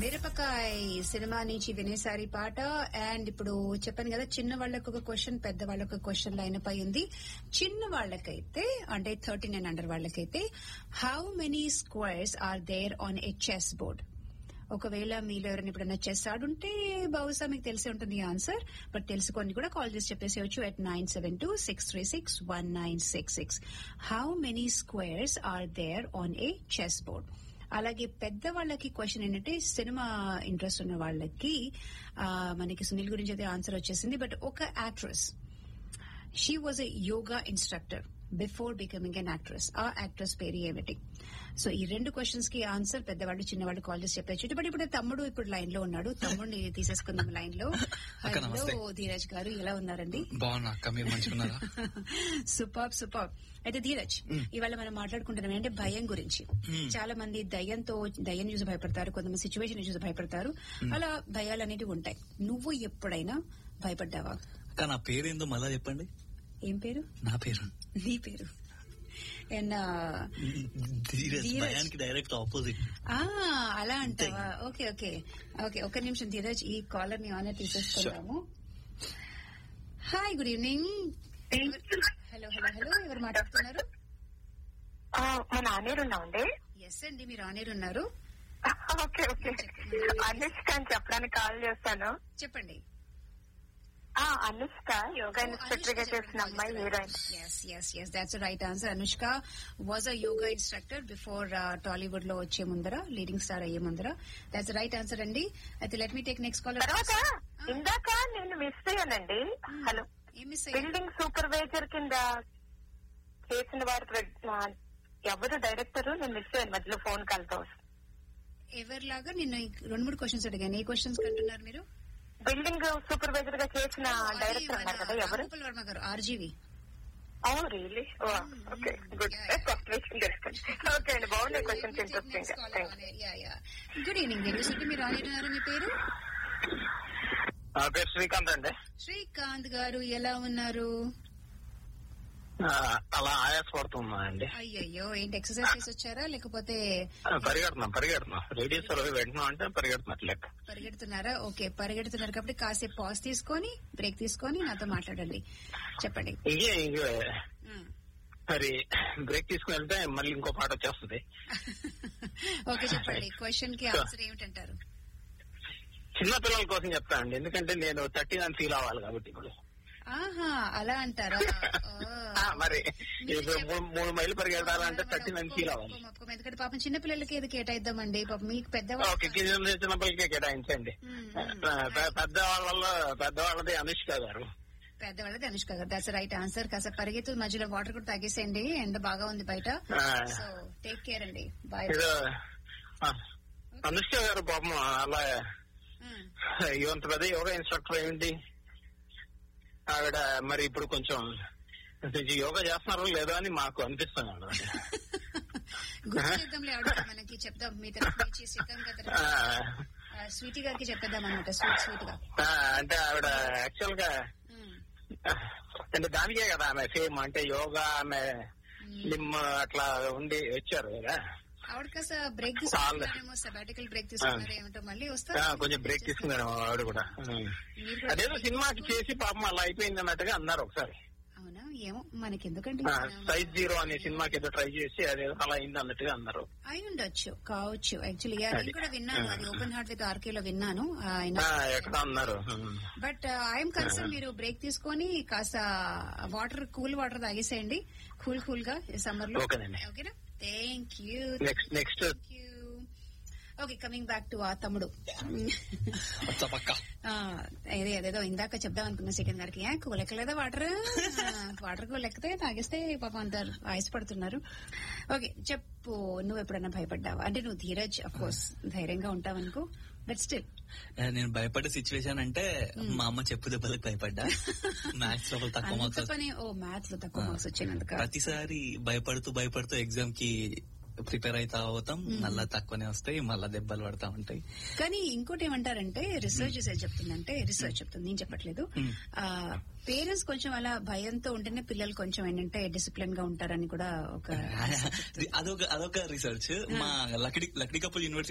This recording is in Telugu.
మిరపకాయ సినిమా నుంచి వినేసారి పాట అండ్ ఇప్పుడు చెప్పాను కదా చిన్న వాళ్ళకు ఒక క్వశ్చన్ పెద్ద వాళ్ళకు ఒక క్వశ్చన్ లైన్ పై ఉంది చిన్న వాళ్ళకైతే అంటే థర్టీ నైన్ అండర్ వాళ్ళకైతే how many squares are there on a chess board ఒకవేళ మీలో ఎవరైనా ఎప్పుడైనా చెస్ ఆడుంటే బహుశా మీకు తెలిసి ఉంటుంది ఆన్సర్ బట్ తెలుసుకొని కూడా కాల్ చేసి చెప్పేసేయచ్చు at nine seven two six three six one nine six six how many squares are there on a chess board అలాగే పెద్ద వాళ్ళకి క్వశ్చన్ ఏంటంటే సినిమా ఇంట్రెస్ట్ ఉన్న వాళ్ళకి ఆ, మనకి సునీల్ గురించి అయితే ఆన్సర్ వచ్చేసింది బట్ ఒక actress she was a yoga instructor before becoming an actress ఆ యాక్ట్రెస్ పేరు ఏమిటి సో ఈ రెండు క్వశ్చన్స్ కి ఆన్సర్ పెద్దవాళ్ళు చిన్నవాళ్ళు కాల్ చేసి చెప్పచ్చు బట్ ఇప్పుడు తమ్ముడు ఇప్పుడు లైన్ లో ఉన్నాడు తమ్ముడిని తీసేసుకుందాం లైన్ లో అక్క, నమస్తే. హలో ధీరజ్ గారు ఎలా ఉన్నారండి బాగున్నా అక్క మీరు మంచిగున్నారా సూపర్ సూపర్ అయితే ధీరజ్ ఇవాళ మనం మాట్లాడుకుంటున్నాం అంటే భయం గురించి చాలా మంది దయ్యంతో దయ్యం చూసి భయపడతారు కొంతమంది సిచ్యువేషన్ చూసి భయపడతారు అలా భయాలు అనేవి ఉంటాయి నువ్వు ఎప్పుడైనా భయపడ్డావా అక్క నా పేరేందో మళ్ళా చెప్పండి ఏం పేరు నా పేరు నీ పేరు And, ఆ, ధీరజ్ ధీరజ్. భయానికి డైరెక్ట్ ఆపోజిట్ ఆ, అలా అంటావా ఓకే ఓకే ఓకే ఒక్క నిమిషం ధీరజ్ ఈ కాలర్ ని ఆనర్ తీసేసుకుందాము hi good evening hello hello hello ఎవరు మాట్లాడుతున్నారు ఆ, మా నాన్నేరున్నా ఉండే ఎస్ అండి మీరు ఆనేరు ఉన్నారు ఓకే ఓకే అనుష్క అని చెప్పడానికి కాల్ చేస్తాను చెప్పండి ఆ అనుష్క యోగా ఇన్స్ట్రక్టర్ గా చేసిన అమ్మాయి heroine yes yes yes that's right answer Anushka was a yoga instructor before Tollywood లో వచ్చే ముందర లీడింగ్ స్టార్ అయ్యే ముందర దాట్స్ రైట్ ఆన్సర్ అండి అయితే let me take next call తర్వాత ఇందాక నేను మిస్ అయ్యానండి హలో ఏం మిస్ అయ్యారు బిల్డింగ్ సూపర్వైజర్ కింద చేసిన వారు ప్ర- ఆ, ఎవరు డైరెక్టర్ నేను మిస్ అయ్యాను మధ్యలో ఫోన్ కాల్తో ఎవరిలాగా నిన్న ఈ రెండు మూడు క్వశ్చన్స్ అడిగాను ఏ క్వశ్చన్స్ కంటున్నారు మీరు బిల్డింగ్ సూపర్వైజర్ గా చేసిన అది డైరెక్టర్ మన ఉన్నారు కదా ఎవరు రాంగోపాల్ వర్మ గారు ఆర్జీవి అవును really okay good Yeah, yeah. First విషయం తెలుసుకోండి ఓకే అండి బాగున్నాయి questions interesting thank good evening university మీరు ఆనేటున్నారు మీ పేరు నా పేరు శ్రీకాంత్ అండి శ్రీకాంత్ గారు ఎలా ఉన్నారు ఆ, అలా ఆయాసపడుతున్నా అండి అయ్యయ్యో ఏంటి ఎక్సర్సైజ్ చేసి వచ్చారా లేకపోతే ఆ, పరిగెడుతున్నాం పరిగెడుతున్నాం రేడియో సర్వే వెంటనే అంటే పరిగెడుతున్నట్లు లెక్క పరిగెడుతున్నారా ఓకే పరిగెడుతున్నారు కాబట్టి కాసేపు పాజ్ తీసుకొని బ్రేక్ తీసుకొని నాతో మాట్లాడండి చెప్పండి ఇంకే ఇంకే ఉమ్. మరి బ్రేక్ తీసుకుని వెళ్తే మళ్ళీ ఇంకో పాట వచ్చేస్తుంది ఓకే చెప్పండి క్వశ్చన్ కి ఆన్సర్ ఏమిటంటారు చిన్న పిల్లల కోసం చెప్తా అండి ఎందుకంటే నేను థర్టీ నైన్ ఫీల్ అవ్వాలి కాబట్టి ఇప్పుడు ఆహా అలా అంటారా ఓ. ఆ, మరి మీరు ఇప్పుడు మూడు- మూడు మైళ్ళు పరిగెడతాలంటే థర్టీ నైన్ ఫీల్ అవ్వాలి ఒప్పుకోం, ఒప్పుకోం. ఎందుకంటే పాపం చిన్న పిల్లలకి ఏది కేటాయిద్దామండి పాపం మీకు ఓకే పెద్దవాళ్ళు చిన్న చిన్న పిల్లలకే కేటాయించండి మ్మ్, ఆ, పె- పెద్దవాళ్ళలో పెద్దవాళ్ళది అనుష్క గారు పెద్దవాళ్ళది అనుష్క గారు దాట్స్ రైట్ ఆన్సర్ కాసేపు పరిగెత్తు మధ్యలో వాటర్ కూడా తాగేసేయండి ఎండ బాగా ఉంది బయట ఆ. సో టేక్ కేర్ అండి బాయ్ ఇది ఆ, అనుష్క గారు పాపం అలా ఇవంత పెద్ద యోగా ఇన్స్ట్రక్టర్ ఏంటి ఆవిడ మరి ఇప్పుడు కొంచెం కొంచెం యోగా చేస్తున్నారో లేదో అని మాకు అనిపిస్తుంది గుర్తు చేద్దాంలే ఆవిడ మనకి చెప్దాం మీ తరఫు నుంచి శ్రీకాంత్ గారి ఆ, తరఫు స్వీటీ గారికి చెప్పేద్దాం అనమాట స్వీట్ స్వీట్ గా ఆ, అంటే ఆవిడ యాక్చువల్ గా మ్మ్. అంటే దానికే కదా ఆమె ఫేమ్ అంటే యోగా ఆమె లిమ్ అట్లా ఉండి వచ్చారు కదా ఆవిడ కాస్త బ్రేక్ తీసుకున్నారేమో సబాటికల్ బ్రేక్ తీసుకున్నారో ఏమిటో మళ్ళీ ఆ, వస్తారు కొంచెం బ్రేక్ తీసుకున్నాను ఆవిడ కూడా ఆ. మీరు కూడా అదేదో సినిమాకి చేసి పాపం అలా అయిపోయింది అన్నట్టుగా అన్నారు ఒకసారి అవునా ఏమో మనకెందుకండి సైజ్ జీరో అనే సినిమాకి ఏదో ట్రై చేసి అదేదో అలా అయింది అన్నట్టుగా అన్నారు అయి ఉండొచ్చు కావచ్చు యాక్చువల్లీ నేను కూడా విన్నాను అది ఓపెన్ హార్ట్ విత్ ఆర్కే లో విన్నాను ఆయన ఆ, ఎక్కడ అన్నారు ఉమ్. బట్ ఐఎమ్ కన్సర్న్ మీరు బ్రేక్ తీసుకొని కాస్త వాటర్ కూల్ వాటర్ తాగేసేయండి కూల్ కూల్ గా సమ్మర్ లో ఓకేనండి. Okay thank you next next okay coming back to ఆ తమ్ముడు అచ్చా పక్క ఆ, అదే అదేదో ఇందాక చెప్దాం అనుకున్న సెకండ్ గారికి ఏ, కూల్ ఎక్కలేదా వాటర్ వాటర్ కూల్ ఎక్కితే తాగిస్తే పాపం అందరు ఆయాసపడుతున్నారు ఓకే చెప్పు నువ్వు ఎప్పుడైనా భయపడ్డావా అంటే నువ్వు ధీరజ్ అఫ్ కోర్స్ ధైర్యంగా ఉంటావు అనుకో బట్ స్టిల్ ఏ, నేను భయపడే సిచ్యువేషన్ అంటే మా అమ్మ చెప్పు దెబ్బలకు భయపడ్డా మ్యాథ్స్ లోపల తక్కువ అంత మార్క్స్ పని ఓ మ్యాథ్స్ లో తక్కువ మార్క్స్ వచ్చినందుక ప్రతిసారి భయపడుతూ భయపడుతూ ఎగ్జామ్ కి ప్రిపేర్ అవుతా అవుతాం మళ్ళా తక్కువనే వస్తాయి మళ్ళా దెబ్బలు పడతా ఉంటాయి కానీ ఇంకోటి ఏమంటారంటే రీసెర్చ్ చేసేది చెప్తుందంటే రీసెర్చ్ చెప్తుంది నేను చెప్పట్లేదు Hmm. ఆ పేరెంట్స్ కొంచెం అలా భయంతో ఉంటేనే పిల్లలు కొంచెం ఏంటంటే డిసిప్లిన్ గా ఉంటారని కూడా ఒక అదొక అదొక రీసెర్చ్ మా లక్డి లక్డి కపుల్ యూనివర్సిటీ